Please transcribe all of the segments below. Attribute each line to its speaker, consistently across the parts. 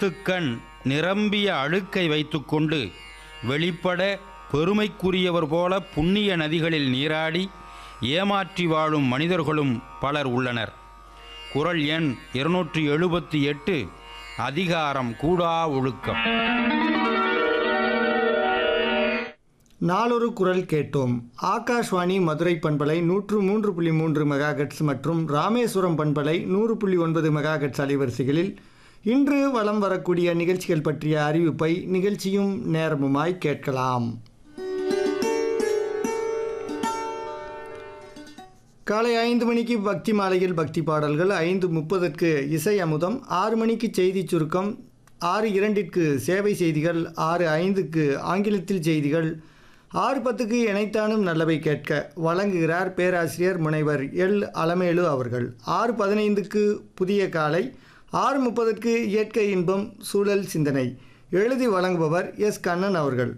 Speaker 1: முத்துக்கண் நிரம்பிய அழுக்கை வைத்துக்கொண்டு வெளிப்பட பெருமைக்குரியவர் போல புண்ணிய நதிகளில் நீராடி ஏமாற்றி வாழும் மனிதர்களும் பலர் உள்ளனர் குறள் எண் இருநூற்றி எழுபத்தி எட்டு அதிகாரம் கூடா ஒழுக்கம்
Speaker 2: நாளொரு குரல் கேட்டோம் ஆகாஷ்வாணி மதுரை பண்பலை நூற்று மூன்று புள்ளி மூன்று மெகாஹெட்ஸ் மற்றும் ராமேஸ்வரம் பண்பலை நூறு புள்ளி ஒன்பது மெகாஹெட்ஸ் அலைவரிசைகளில் இன்று வலம் வரக்கூடிய நிகழ்ச்சிகள் பற்றிய அறிவிப்பை நிகழ்ச்சியும் நேரமுமாய் கேட்கலாம் காலை ஐந்து மணிக்கு பக்தி மாலையில் பக்தி பாடல்கள் ஐந்து முப்பதற்கு இசை அமுதம் ஆறு மணிக்கு செய்தி சுருக்கம் ஆறு இரண்டிற்கு சேவை செய்திகள் ஆறு ஐந்துக்கு ஆங்கிலத்தில் செய்திகள் ஆறு பத்துக்கு இணைத்தானும் நல்லவை கேட்க வழங்குகிறார் பேராசிரியர் முனைவர் எல் அலமேலு அவர்கள் ஆறு பதினைந்துக்கு புதிய காலை ஆறு முப்பதற்கு இயற்கை இன்பம் சூழல் சிந்தனை எழுதி வழங்குபவர் எஸ் கண்ணன் அவர்கள்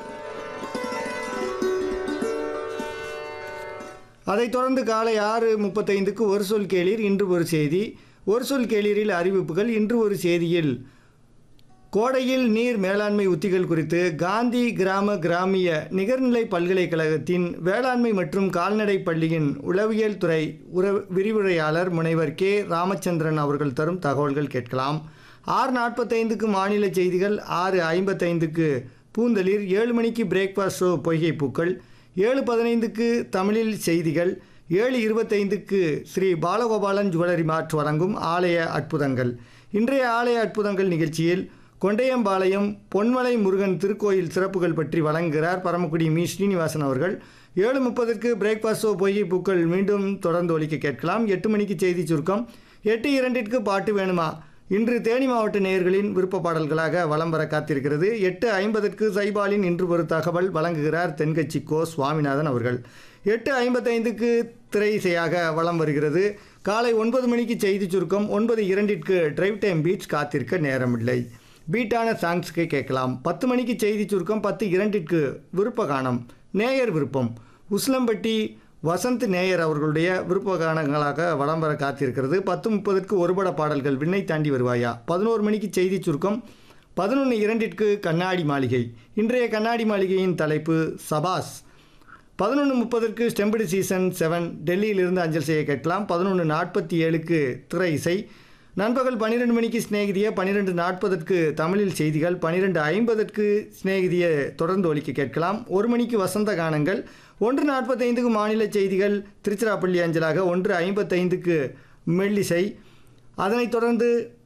Speaker 2: அதைத் தொடர்ந்து காலை ஆறு முப்பத்தைந்துக்கு ஒரு சொல் கேளீர் இன்று ஒரு செய்தி ஒரு சொல் கேளீரில் அறிவிப்புகள் இன்று ஒரு செய்தியில் கோடையில் நீர் மேலாண்மை உத்திகள் குறித்து காந்தி கிராம கிராமிய நிகர்நிலை பல்கலைக்கழகத்தின் வேளாண்மை மற்றும் கால்நடை பள்ளியின் உளவியல் துறை உற விரிவுரையாளர் முனைவர் கே ராமச்சந்திரன் அவர்கள் தரும் தகவல்கள் கேட்கலாம் ஆறு நாற்பத்தைந்துக்கு மாநில செய்திகள் ஆறு ஐம்பத்தைந்துக்கு பூந்தளிர் ஏழு மணிக்கு பிரேக்ஃபாஸ்ட் ஷோ பொய்கை பூக்கள் ஏழு பதினைந்துக்கு தமிழில் செய்திகள் ஏழு இருபத்தைந்துக்கு ஸ்ரீ பாலகோபாலன் ஜுவல்லரி மார்ட் வழங்கும் ஆலய அற்புதங்கள் இன்றைய ஆலய அற்புதங்கள் நிகழ்ச்சியில் கொண்டையம்பாளையம் பொன்மலை முருகன் திருக்கோயில் சிறப்புகள் பற்றி வழங்குகிறார் பரமக்குடி மீ ஸ்ரீனிவாசன் அவர்கள் ஏழு முப்பதற்கு பிரேக்ஃபாஸ்ட் ஷோ பொய்கை பூக்கள் மீண்டும் தொடர்ந்து ஒலிக்க கேட்கலாம் எட்டு மணிக்கு செய்தி சுருக்கம் எட்டு இரண்டிற்கு பாட்டு வேணுமா இன்று தேனி மாவட்ட நேயர்களின் விருப்ப பாடல்களாக வலம் வர காத்திருக்கிறது எட்டு ஐம்பதற்கு சைபாலின் இன்று ஒரு தகவல் வழங்குகிறார் தென்கட்சி கோ சுவாமிநாதன் அவர்கள் எட்டு ஐம்பத்தைந்துக்கு திரை இசையாக வலம் வருகிறது காலை ஒன்பது மணிக்கு செய்தி சுருக்கம் ஒன்பது இரண்டிற்கு டிரைவ் டைம் பீச் காத்திருக்க நேரமில்லை பீட்டான சாங்ஸ்க்கு கேட்கலாம் பத்து மணிக்கு செய்தி சுருக்கம் பத்து இரண்டிற்கு விருப்ப கானம் நேயர் விருப்பம் உஸ்லம்பட்டி வசந்த் நேயர் அவர்களுடைய விருப்ப கானங்களாக வலம் வர காத்திருக்கிறது பத்து முப்பதுக்கு ஒருபட பாடல்கள் விண்ணை தாண்டி வருவாயா பதினோரு மணிக்கு செய்தி சுருக்கம் பதினொன்று இரண்டிற்கு கண்ணாடி மாளிகை இன்றைய கண்ணாடி மாளிகையின் தலைப்பு சபாஸ் பதினொன்று முப்பதற்கு ஸ்டெம்படு சீசன் செவன் டெல்லியிலிருந்து அஞ்சல் செய்ய கேட்கலாம் பதினொன்று நாற்பத்தி ஏழுக்கு திரை இசை நண்பகல் பன்னிரெண்டு மணிக்கு சிநேகிதிய பன்னிரெண்டு நாற்பதற்கு தமிழில் செய்திகள் பன்னிரெண்டு ஐம்பதற்கு சிநேகிதிய தொடர்ந்து ஒலிக்க கேட்கலாம் ஒரு மணிக்கு வசந்த கானங்கள் ஒன்று நாற்பத்தைந்துக்கு மாநில செய்திகள் திருச்சிராப்பள்ளி அஞ்சலாக ஒன்று ஐம்பத்தைந்துக்கு மெல்லிசை அதனைத் தொடர்ந்து